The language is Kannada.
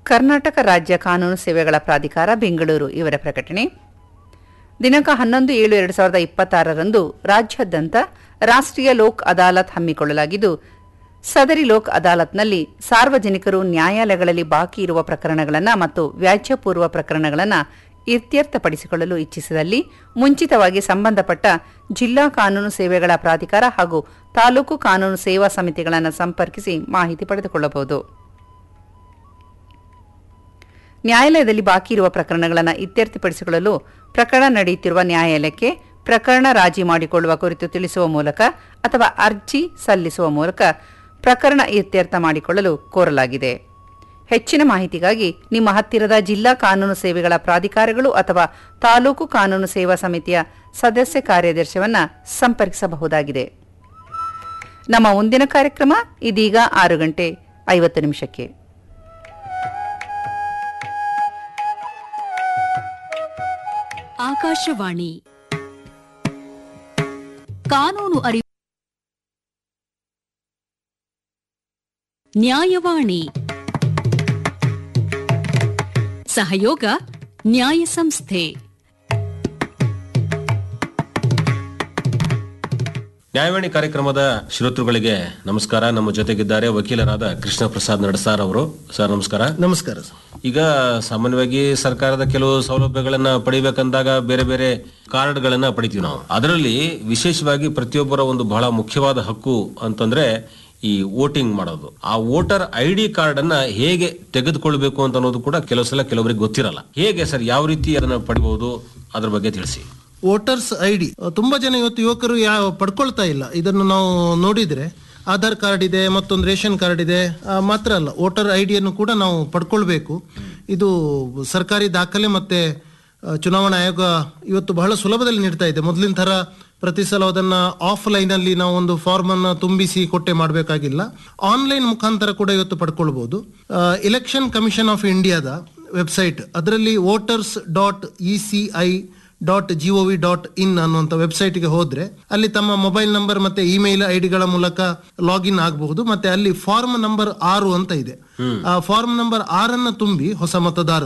ಕರ್ನಾಟಕ ರಾಜ್ಯ ಕಾನೂನು ಸೇವೆಗಳ ಪ್ರಾಧಿಕಾರ ಬೆಂಗಳೂರು ಇವರ ಪ್ರಕಟಣೆ ದಿನಾಂಕ ಹನ್ನೊಂದು ಏಳು ಎರಡು ಸಾವಿರದ ಇಪ್ಪತ್ತಾರರಂದು ರಾಜ್ಯಾದ್ಯಂತ ರಾಷ್ಟ್ರೀಯ ಲೋಕ್ ಅದಾಲತ್ ಹಮ್ಮಿಕೊಳ್ಳಲಾಗಿದ್ದು ಸದರಿ ಲೋಕ್ ಅದಾಲತ್ನಲ್ಲಿ ಸಾರ್ವಜನಿಕರು ನ್ಯಾಯಾಲಯಗಳಲ್ಲಿ ಬಾಕಿ ಇರುವ ಪ್ರಕರಣಗಳನ್ನು ಮತ್ತು ವ್ಯಾಜ್ಯಪೂರ್ವ ಪ್ರಕರಣಗಳನ್ನು ಇತ್ಯರ್ಥಪಡಿಸಿಕೊಳ್ಳಲು ಇಚ್ಛಿಸಿದಲ್ಲಿ ಮುಂಚಿತವಾಗಿ ಸಂಬಂಧಪಟ್ಟ ಜಿಲ್ಲಾ ಕಾನೂನು ಸೇವೆಗಳ ಪ್ರಾಧಿಕಾರ ಹಾಗೂ ತಾಲೂಕು ಕಾನೂನು ಸೇವಾ ಸಮಿತಿಗಳನ್ನು ಸಂಪರ್ಕಿಸಿ ಮಾಹಿತಿ ಪಡೆದುಕೊಳ್ಳಬಹುದು ನ್ಯಾಯಾಲಯದಲ್ಲಿ ಬಾಕಿ ಇರುವ ಪ್ರಕರಣಗಳನ್ನು ಇತ್ಯರ್ಥಪಡಿಸಿಕೊಳ್ಳಲು ಪ್ರಕರಣ ನಡೆಯುತ್ತಿರುವ ನ್ಯಾಯಾಲಯಕ್ಕೆ ಪ್ರಕರಣ ರಾಜಿ ಮಾಡಿಕೊಳ್ಳುವ ಕುರಿತು ತಿಳಿಸುವ ಮೂಲಕ ಅಥವಾ ಅರ್ಜಿ ಸಲ್ಲಿಸುವ ಮೂಲಕ ಪ್ರಕರಣ ಇತ್ಯರ್ಥ ಮಾಡಿಕೊಳ್ಳಲು ಕೋರಲಾಗಿದೆ ಹೆಚ್ಚಿನ ಮಾಹಿತಿಗಾಗಿ ನಿಮ್ಮ ಹತ್ತಿರದ ಜಿಲ್ಲಾ ಕಾನೂನು ಸೇವೆಗಳ ಪ್ರಾಧಿಕಾರಗಳು ಅಥವಾ ತಾಲೂಕು ಕಾನೂನು ಸೇವಾ ಸಮಿತಿಯ ಸದಸ್ಯ ಕಾರ್ಯದರ್ಶಿಯನ್ನ ಸಂಪರ್ಕಿಸಬಹುದಾಗಿದೆ ನಮ್ಮ ಮುಂದಿನ ಕಾರ್ಯಕ್ರಮ ಇದೀಗ ಆರು ಗಂಟೆ ಐವತ್ತು ನಿಮಿಷಕ್ಕೆ ಆಕಾಶವಾಣಿ ಕಾನೂನು ಅರಿವು ನ್ಯಾಯವಾಣಿ ಸಹಯೋಗ ನ್ಯಾಯ ಸಂಸ್ಥೆ ನ್ಯಾಯವಾಣಿ ಕಾರ್ಯಕ್ರಮದ ಶ್ರೋತೃಗಳಿಗೆ ನಮಸ್ಕಾರ ನಮ್ಮ ಜೊತೆಗಿದ್ದಾರೆ ವಕೀಲರಾದ ಕೃಷ್ಣ ಪ್ರಸಾದ್ ನಡಸಾರ್ ಅವರು ಸರ್ ನಮಸ್ಕಾರ ನಮಸ್ಕಾರ ಸರ್ ಈಗ ಸಾಮಾನ್ಯವಾಗಿ ಸರ್ಕಾರದ ಕೆಲವು ಸೌಲಭ್ಯಗಳನ್ನ ಪಡಿಬೇಕಂದಾಗ ಬೇರೆ ಬೇರೆ ಕಾರ್ಡ್ಗಳನ್ನ ಪಡಿತೀವಿ ನಾವು ಅದರಲ್ಲಿ ವಿಶೇಷವಾಗಿ ಪ್ರತಿಯೊಬ್ಬರ ಒಂದು ಬಹಳ ಮುಖ್ಯವಾದ ಹಕ್ಕು ಅಂತಂದ್ರೆ ಈ ವೋಟಿಂಗ್ ಮಾಡೋದು ಆ ವೋಟರ್ ಐ ಡಿ ಕಾರ್ಡ್ ಅನ್ನ ಹೇಗೆ ತೆಗೆದುಕೊಳ್ಬೇಕು ಅಂತ ಅನ್ನೋದು ಕೂಡ ಕೆಲವು ಸಲ ಕೆಲವರಿಗೆ ಗೊತ್ತಿರಲ್ಲ ಹೇಗೆ ಸರ್ ಯಾವ ರೀತಿ ಅದನ್ನ ಪಡಿಬಹುದು ಅದ್ರ ಬಗ್ಗೆ ತಿಳಿಸಿ ವೋಟರ್ಸ್ ಐ ಡಿ ತುಂಬಾ ಜನ ಇವತ್ತು ಯುವಕರು ಯಾವ ಪಡ್ಕೊಳ್ತಾ ಇಲ್ಲ ಇದನ್ನು ನಾವು ನೋಡಿದ್ರೆ ಆಧಾರ್ ಕಾರ್ಡ್ ಇದೆ ಮತ್ತೊಂದು ರೇಷನ್ ಕಾರ್ಡ್ ಇದೆ ಆ, ಮಾತ್ರ ಅಲ್ಲ ವೋಟರ್ ಐ ಡಿಯನ್ನು ಕೂಡ ನಾವು ಪಡ್ಕೊಳ್ಬೇಕು ಇದು ಸರ್ಕಾರಿ ದಾಖಲೆ ಮತ್ತೆ ಆ, ಚುನಾವಣಾ ಆಯೋಗ ಇವತ್ತು ಬಹಳ ಸುಲಭದಲ್ಲಿ ನೀಡ್ತಾ ಇದೆ ಮೊದಲಿನ ತರ ಪ್ರತಿ ಸಲ ಅದನ್ನ ಆಫ್ಲೈನ್ ಅಲ್ಲಿ ನಾವು ಒಂದು ಫಾರ್ಮ್ ಅನ್ನ ತುಂಬಿಸಿ ಕೊಟ್ಟೆ ಮಾಡಬೇಕಾಗಿಲ್ಲ ಆನ್ಲೈನ್ ಮುಖಾಂತರ ಕೂಡ ಇವತ್ತು ಪಡ್ಕೊಳ್ಬಹುದು ಇಲೆಕ್ಷನ್ ಕಮಿಷನ್ ಆಫ್ ಇಂಡಿಯಾದ ವೆಬ್ಸೈಟ್ ಅದರಲ್ಲಿ voters dot E C I dot G O V dot in ಅನ್ನುವಂಥ ವೆಬ್ಸೈಟ್ಗೆ ಹೋದ್ರೆ ಅಲ್ಲಿ ತಮ್ಮ ಮೊಬೈಲ್ ನಂಬರ್ ಮತ್ತೆ ಇಮೇಲ್ ಐಡಿಗಳ ಮೂಲಕ ಲಾಗಿನ್ ಆಗಬಹುದು ಮತ್ತೆ ಅಲ್ಲಿ ಫಾರ್ಮ್ ನಂಬರ್ ಆರು ಅಂತ ಇದೆ ಆ ಫಾರ್ಮ್ ನಂಬರ್ ಆರನ್ನ ತುಂಬಿ ಹೊಸ ಮತದಾರ